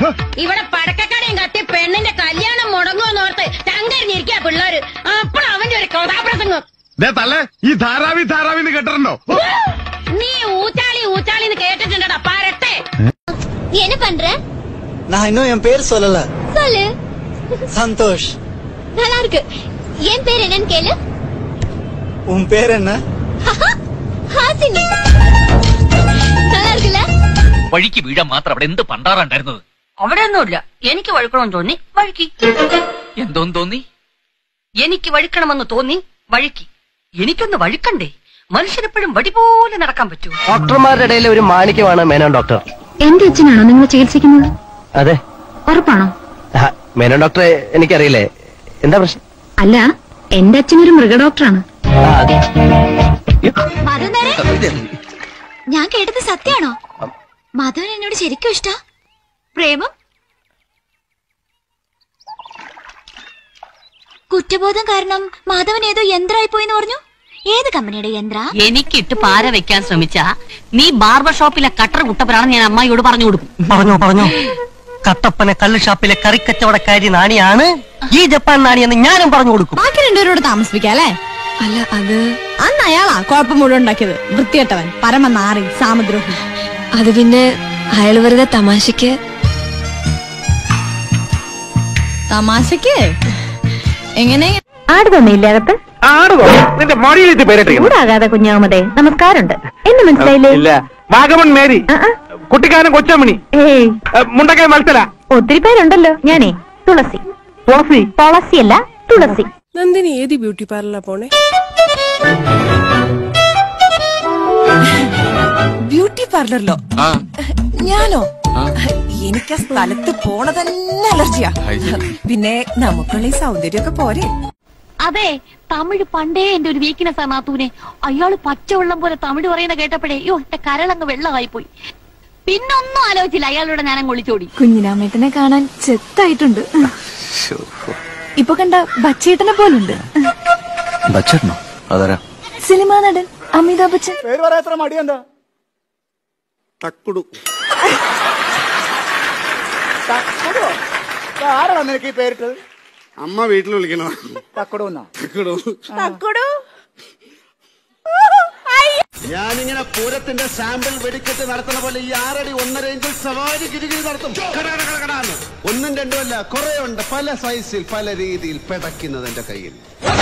ഇവിടെ പടക്കക്കടയും കത്തി പെണ്ണിന്റെ കല്യാണം മുടങ്ങുമെന്നോർത്ത് ചങ്കരിഞ്ഞിരിക്കാ പിള്ളേര് അപ്പോൾ അവന്റെ ഒരു കഥാപ്രസംഗം ദേ തള്ളേ ഈ ധാരാവി ധാരാവിന്ന് കേട്ടിട്ടുണ്ടോ നീ ഊച്ചാളി ഊച്ചാളിന്ന് കേട്ടിട്ടുണ്ടടാ പരട്ടെ என்ன பண்ற நான் இன்னும் என் பேர் சொல்லல சொல்லு சந்தோஷ் நல்லா இருக்கு என் பேர் என்னன்னு கேளு உன் பேர் என்ன ஹாசினி நல்லா இருக்குல்ல വഴിക്ക് വീഴാൻ മാത്രം അവിടെ എന്ത് പണ്ടാറുണ്ടായിരുന്നത് അവിടെ ഒന്നുമില്ല എനിക്ക് വഴുക്കണമെന്ന് തോന്നി വഴുക്കി എന്തോന്ന് തോന്നി എനിക്ക് വഴുക്കണമെന്ന് തോന്നി വഴുക്കി എനിക്കൊന്ന് വഴുക്കണ്ടേ മനുഷ്യനെപ്പോഴും വടി പോലെ നടക്കാൻ പറ്റൂ ഡോക്ടർമാരുടെ ഇടയിൽ ഒരു മാണിക്യമാണ് മേനോൻ ഡോക്ടർ എന്റെ അച്ഛനാണോ നിങ്ങൾ ചികിത്സിക്കുന്നത് അതെ ഉറപ്പാണോ ആ, മേനോൻ ഡോക്ടറെ എനിക്കറിയില്ലേ എന്താ പ്രശ്നം അല്ല എന്റെ അച്ഛനൊരു മൃഗഡോക്ടറാണ് ആ, അത്. ഞാൻ കേട്ടത് സത്യാണോ മാധവൻ എന്നോട് ശരിക്കും ഇഷ്ട പ്രേമം കുറ്റബോധം കാരണം മാധവൻ ഏതോ യന്ത്രമായി പോയെന്ന് പറഞ്ഞു ഏത് കമ്പനിയുടെ യന്ത്ര എനിക്കിട്ട് പാര വെക്കാൻ ശ്രമിച്ച നീ ബാർബർ ഷോപ്പിലെ കട്ടർ കുട്ടപ്പനാണെന്ന് ഞാൻ അമ്മായിയോട് പറഞ്ഞു കൊടുക്കും പറഞ്ഞോ പറഞ്ഞോ കട്ടപ്പന കള്ള് ഷാപ്പിലെ കറിക്കച്ചവടക്കാരി നാണിയാണ് ഈ ജപ്പാൻ നാണിയെന്ന് ഞാനും പറഞ്ഞു കൊടുക്കും ബാക്കി രണ്ടുപേരോട് താമസിപ്പിക്കാം അല്ലേ അല്ല അത് അന്ന് അയാളാ കുഴപ്പം മുഴുവൻ ഉണ്ടാക്കിയത് വൃത്തികെട്ടവൻ പരമ നാറി സാമദ്രോഹി അത് പിന്നെ അയാൾ വെറുതെ തമാശക്ക് തമാശക്ക് എങ്ങനെ ആടുതന്നില്ലേ അകത്ത് നിന്റെ മടിയിലെത്തി പേരിട്ടിരിക്കുന്നു ചൂടാകാതെ കുഞ്ഞാമതേ നമസ്കാരമുണ്ട് എന്ന് മനസ്സിലായില്ലേ ഇല്ല വാഗമൺ മേരി കുട്ടിക്കാരൻ കൊച്ചമണി ഏയ് മുണ്ടക്കൈ മത്സര ഒത്തിരി പേരുണ്ടല്ലോ ഞാനേ തുളസി തുളസി തുളസിയല്ല തുളസി നന്ദിനി ഏത് ബ്യൂട്ടി പാർലറിലാ പോണേ ബ്യൂട്ടി പാർലറിലോ ഞാനോ എനിക്ക് ആ സ്ഥലത്ത് പോണ തന്നെ അലർജിയാ പിന്നെ നമുക്കുള്ള ഈ സൗന്ദര്യമൊക്കെ പോരെ അതെ തമിഴ് പണ്ടേ എന്റെ ഒരു വീക്ക്നെസ് ആണ് നാത്തൂനെ അയാള് പച്ചവെള്ളം പോലെ തമിഴ് പറയുന്ന കേട്ടപ്പോഴേ അയ്യോ എന്റെ കരളങ്ങ് വെള്ളമായി പോയി പിന്നൊന്നും ആലോചിച്ചില്ല അയാളോട് ഞാനങ്ങ് ഒളിച്ചോടി കുഞ്ഞിരാമേട്ടനെ കാണാൻ ചെത്തായിട്ടുണ്ട് ഇപ്പൊ കണ്ട ബച്ചേട്ടനെ പോലുണ്ട് ബച്ചേട്ടനോ അതാരാ സിനിമാ നടൻ അമിതാഭ് ബച്ചൻ പേര് പറയാത്ര മടിയെന്താ തക്കുടു ആരാണ് നിനക്ക് ഈ പേരിട്ടത് അമ്മ വീട്ടിൽ വിളിക്കണോ തക്കുടു എന്നാ തക്കടോ ഞാനിങ്ങനെ പൂരത്തിന്റെ സാമ്പിൾ വെടിക്കെട്ട് നടത്തുന്ന പോലെ ഈ ആറടി ഒന്നര ഇഞ്ചിൽ സവാരി ഗിരിഗിരി നടത്തും കടാ, കടാ, കടാന്ന്. ഒന്നും രണ്ടുമല്ല കുറെ ഉണ്ട് പല സൈസിൽ പല രീതിയിൽ പെടയ്ക്കുന്നത് എന്റെ കയ്യിൽ